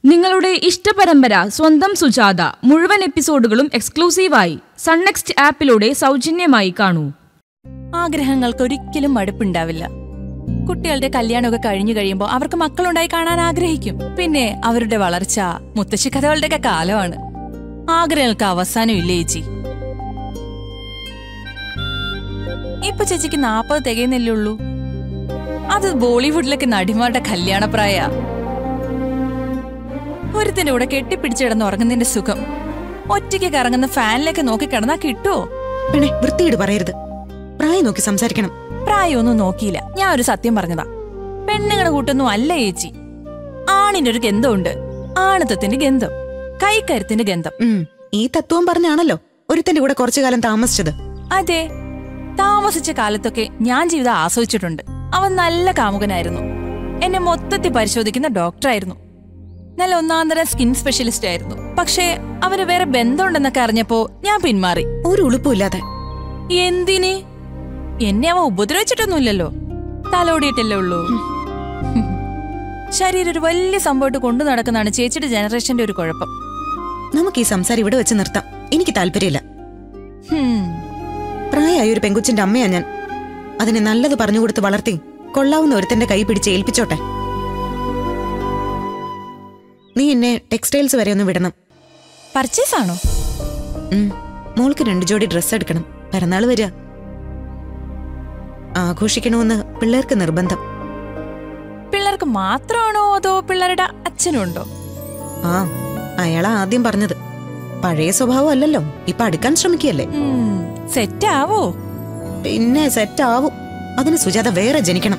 നിങ്ങളുടെ ഇഷ്ടപരമ്പര സ്വന്തം സുജാത മുഴുവൻ എപ്പിസോഡുകളും എക്സ്ക്ലൂസീവായി സൺനെക്സ്റ്റ് ആപ്പിലൂടെ സൗജന്യമായി കാണൂ ആഗ്രഹങ്ങൾക്ക് ഒരിക്കലും മടുപ്പുണ്ടാവില്ല കുട്ടികളുടെ കല്യാണമൊക്കെ കഴിഞ്ഞു കഴിയുമ്പോൾ അവർക്ക് മക്കളുണ്ടായി കാണാൻ ആഗ്രഹിക്കും പിന്നെ അവരുടെ വളർച്ച മുത്തശ്ശി കഥകളുടെയൊക്കെ കാലമാണ് ആഗ്രഹങ്ങൾക്ക് അവസാനം ഇല്ലേ ചേച്ചി ഇപ്പൊ ചേച്ചിക്ക് നാപ്പത് തികയുന്നില്ലേ ഉള്ളൂ അത് ബോളിവുഡിലൊക്കെ നടിമാരുടെ കല്യാണപ്രായ ഒരുത്തിന്റെ കൂടെ കെട്ടിപ്പിടിച്ച് കിടന്ന് ഉറങ്ങുന്നതിന്റെ സുഖം ഒറ്റയ്ക്ക് കറങ്ങുന്ന ഫാനിലേക്ക് നോക്കി കിടന്നാ കിട്ടുമോ പെണ്ണെ വൃത്തികേട് പറയരുത് പ്രായം നോക്കി സംസാരിക്കണം പ്രായമൊന്നും നോക്കിയില്ല ഞാൻ ഒരു സത്യം പറഞ്ഞതാ പെണ്ണുങ്ങളുടെ കൂട്ടൊന്നും അല്ല ചേച്ചി ആണിന്റെ ഒരു ഗന്ധമുണ്ട് ആണത്തത്തിന്റെ ഗന്ധം കൈക്കരുത്തിന്റെ ഗന്ധം ഉം, ഈ തത്വം പറഞ്ഞാണല്ലോ ഒരുത്തന്റെ കൂടെ കുറച്ചു കാലം താമസിച്ചത് അതെ താമസിച്ച കാലത്തൊക്കെ ഞാൻ ജീവിതം ആസ്വദിച്ചിട്ടുണ്ട് അവൻ നല്ല കാമുകനായിരുന്നു എന്നെ മൊത്തത്തിൽ പരിശോധിക്കുന്ന ഡോക്ടറായിരുന്നു നല്ല ഒന്നാന്തരം സ്കിൻ സ്പെഷ്യലിസ്റ്റ് ആയിരുന്നു പക്ഷേ അവന് വേറെ ബന്ധമുണ്ടെന്നൊക്കെ അറിഞ്ഞപ്പോ ഞാൻ പിന്മാറി ഒരു ഉളുപ്പുമില്ലാതെ എന്തിന് എന്നെ അവൻ ഉപദ്രവിച്ചിട്ടൊന്നുമില്ലല്ലോ തലോടിയിട്ടല്ലേ ഉള്ളൂ ശരീരം ഒരു വലിയ സംഭവമായിട്ട് കൊണ്ടു നടക്കുന്നതാണ് ചേച്ചിയുടെ ജനറേഷന്റെ ഒരു കുഴപ്പം നമുക്ക് ഈ സംസാരം ഇവിടെ വെച്ച് നിർത്താം എനിക്ക് താല്പര്യമില്ല ഹും. പ്രായമായ ഒരു പെങ്കുച്ചിന്റെ അമ്മയാ ഞാൻ അതിനെ നല്ലത് പറഞ്ഞുകൊടുത്ത് വളർത്തി കൊള്ളാവുന്ന ഒരുത്തന്റെ കൈ പിടിച്ച് ഏൽപ്പിച്ചോട്ടെ നീ എന്നെ ടെക്സ്റ്റൈൽസ് വരെ ഒന്ന് വിടണം പർച്ചേസ് ആണോ ഉം, മോൾക്ക് രണ്ടു ജോഡി ഡ്രസ്സ് എടുക്കണം പിറന്നാൾ വരിക ആഘോഷിക്കണമെന്ന് പിള്ളേർക്ക് നിർബന്ധം പിള്ളേർക്ക് മാത്രമാണോ അതോ പിള്ളേരുടെ അച്ഛനും ഉണ്ടോ ആ അയാളാ ആദ്യം പറഞ്ഞത് പഴയ സ്വഭാവം അല്ലല്ലോ ഇപ്പൊ അടുക്കാൻ ശ്രമിക്കുകയല്ലേ സെറ്റ് ആവോ പിന്നെ സെറ്റ് ആവും അതിന് സുജാത വേറെ ജനിക്കണം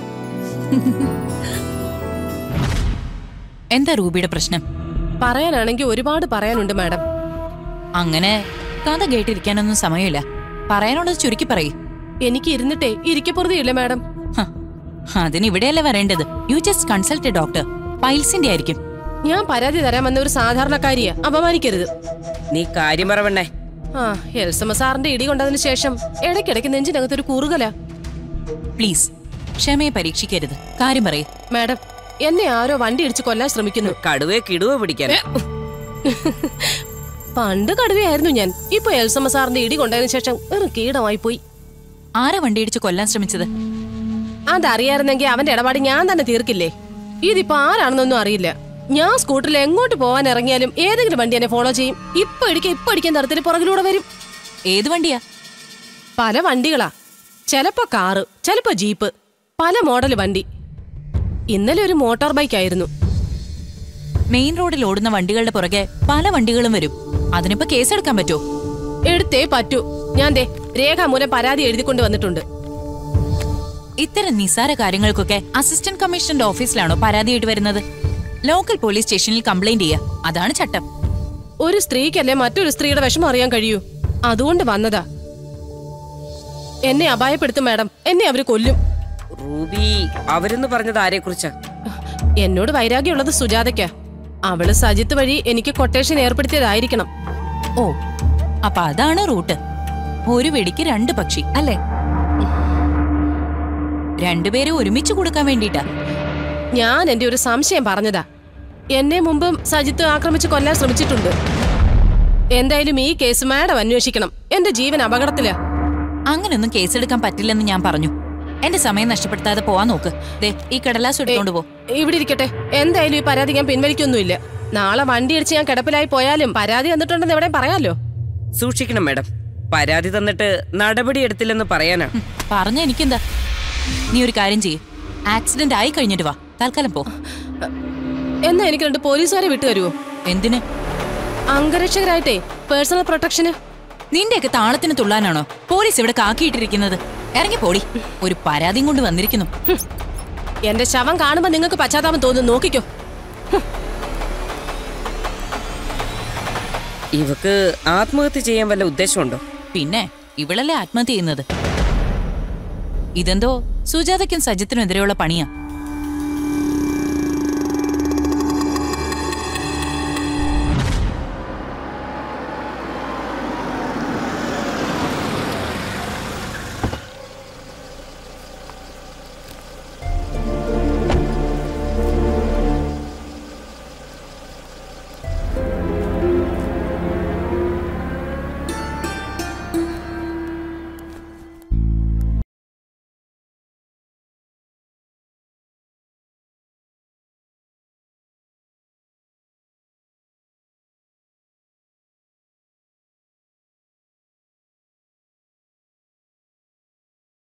എന്താ റൂബിയുടെ പ്രശ്നം പറയാനാണെങ്കിൽ ഒരുപാട് പറയാനുണ്ട് മാഡം അങ്ങനെ കഥ കേട്ടിരിക്കാനൊന്നും സമയമില്ല പറയാനുള്ളത് ചുരുക്കി പറയ് എനിക്ക് ഇരുന്നിട്ടേ ഇരിക്കപ്പുറതിയില്ല മാഡം ഹ, അതിന് ഇവിടെയല്ലേ വരേണ്ടത് യു ജസ്റ്റ് കൺസൾട്ട് ഡോക്ടർ പൈൽസിന്റെ ആയിരിക്കും ഞാൻ പരാതി തരാൻ വന്ന ഒരു സാധാരണക്കാരിയാ അപമാനിക്കരുത് നീ കാര്യം പറവണ്ണേ ആ എൽസമ്മ സാറിന്റെ ഇടി കൊണ്ടതിന് ശേഷം ഇടയ്ക്കിടയ്ക്ക് നെഞ്ചിനകത്തൊരു കുറുകല പ്ലീസ് ക്ഷമയെ പരീക്ഷിക്കരുത് കാര്യം പറയ് മാഡം എന്നെ ആരോ വണ്ടി ഇടിച്ച് കൊല്ലാൻ ശ്രമിക്കുന്നു കടുവയെ കിടുവ പിടിക്കാൻ പണ്ട് കടുവയായിരുന്നു ഞാൻ ഇപ്പൊ എൽസമ്മ സാറിന്റെ ഇടി കൊണ്ടതിന് ശേഷം വെറും കീടമായി പോയി ആരാ വണ്ടിയിടിച്ച് കൊല്ലാൻ ശ്രമിച്ചത് അതറിയായിരുന്നെങ്കിൽ അവന്റെ ഇടപാട് ഞാൻ തന്നെ തീർക്കില്ലേ ഇതിപ്പോ ആരാണെന്നൊന്നും അറിയില്ല ഞാൻ സ്കൂട്ടറിൽ എങ്ങോട്ട് പോവാൻ ഇറങ്ങിയാലും ഏതെങ്കിലും വണ്ടി എന്നെ ഫോളോ ചെയ്യും ഇപ്പൊ ഇടിക്കാൻ ഇപ്പൊ ഇടിക്കാൻ തരത്തിൽ പുറകിലൂടെ വരും ഏത് വണ്ടിയാ പല വണ്ടികളാ ചിലപ്പോ കാറ് ചിലപ്പോ ജീപ്പ് പല മോഡൽ വണ്ടി ഇന്നലെ ഒരു മോട്ടോർ ബൈക്ക് ആയിരുന്നു മെയിൻ റോഡിൽ ഓടുന്ന വണ്ടികളുടെ പുറകെ പല വണ്ടികളും വരും അതിനിപ്പോ കേസെടുക്കാൻ പറ്റുമോ എടുത്തേ പറ്റൂ ഞാൻ ദേ രേഖാമൂലം പരാതി എഴുതിക്കൊണ്ട് വന്നിട്ടുണ്ട് ഇത്തരം നിസ്സാര കാര്യങ്ങൾക്കൊക്കെ അസിസ്റ്റന്റ് കമ്മീഷണറുടെ ഓഫീസിലാണോ പരാതിയായിട്ട് വരുന്നത് ലോക്കൽ പോലീസ് സ്റ്റേഷനിൽ കംപ്ലൈന്റ് ചെയ്യുക അതാണ് ചട്ടം ഒരു സ്ത്രീക്കല്ലേ മറ്റൊരു സ്ത്രീയുടെ വിഷമം അറിയാൻ കഴിയൂ അതുകൊണ്ട് വന്നതാ എന്നെ അപായപ്പെടുത്തും മാഡം എന്നെ അവര് കൊല്ലും റൂബി അവരെന്ന് പറഞ്ഞത് ആരെ കുറിച്ചാ എന്നോട് വൈരാഗ്യമുള്ളത് സുജാതയ്ക്കാ അവള് സജിത്ത് വഴി എനിക്ക് കൊട്ടേഷൻ ഏർപ്പെടുത്തിയതായിരിക്കണം ഓ അപ്പൊ അതാണ് റൂട്ട് ഒരു വെടിക്ക് രണ്ട് പക്ഷി അല്ലേ രണ്ടുപേരെ ഒരുമിച്ച് കൊടുക്കാൻ വേണ്ടിട്ടാ ഞാൻ എന്റെ ഒരു സംശയം പറഞ്ഞതാ എന്നെ മുമ്പും സജിത്ത് ആക്രമിച്ച് കൊല്ലാൻ ശ്രമിച്ചിട്ടുണ്ട് എന്തായാലും ഈ കേസ് മാഡം അന്വേഷിക്കണം എന്റെ ജീവൻ അപകടത്തിലാ അങ്ങനൊന്നും കേസെടുക്കാൻ പറ്റില്ലെന്ന് ഞാൻ പറഞ്ഞു എന്റെ സമയം നഷ്ടപ്പെടുത്താതെ പോവാൻ നോക്ക് ദേ ഈ കടലാസ് എടുത്തോണ്ട് പോ ഇവിടെ ഇരിക്കട്ടെ എന്തായാലും ഈ പരാതി ഞാൻ പിൻവലിക്കൊന്നുമില്ല നാളെ വണ്ടി ഇടിച്ച് ഞാൻ കിടപ്പിലായി പോയാലും പരാതി തന്നിട്ടുണ്ടെന്ന് എവിടെയും പറയാലോ സൂക്ഷിക്കണം മാഡം പരാതി തന്നിട്ട് നടപടി എടുത്തില്ലെന്ന് പറയാനാ ഉം, പറഞ്ഞ എനിക്കെന്താ നീ ഒരു കാര്യം ചെയ്യ് ആക്സിഡന്റ് ആയി കഴിഞ്ഞിട്ട് വാ തൽക്കാലം പോ എന്നാ എനിക്ക് രണ്ട് പോലീസുകാരെ വിട്ടുതരുമോ എന്തിന് അംഗരക്ഷകരായിട്ടേ പേഴ്സണൽ പ്രൊട്ടക്ഷന് നിന്റെയൊക്കെ താളത്തിന് തുള്ളാനാണോ പോലീസ് ഇവിടെ കാക്കിയിട്ടിരിക്കുന്നത് ഇറങ്ങി പോടി ഒരു പരാതിയും കൊണ്ട് വന്നിരിക്കുന്നു ഹും. എന്റെ ശവം കാണുമ്പോ നിങ്ങൾക്ക് പശ്ചാത്താപം തോന്നുന്നു നോക്കിക്കോ ഇവക്ക് ആത്മഹത്യ ചെയ്യാൻ വല്ല ഉദ്ദേശമുണ്ടോ പിന്നെ ഇവളല്ലേ ആത്മഹത്യ ചെയ്യുന്നത് ഇതെന്തോ സുജാതയ്ക്കും സജിത്തിനും എതിരെയുള്ള പണിയാ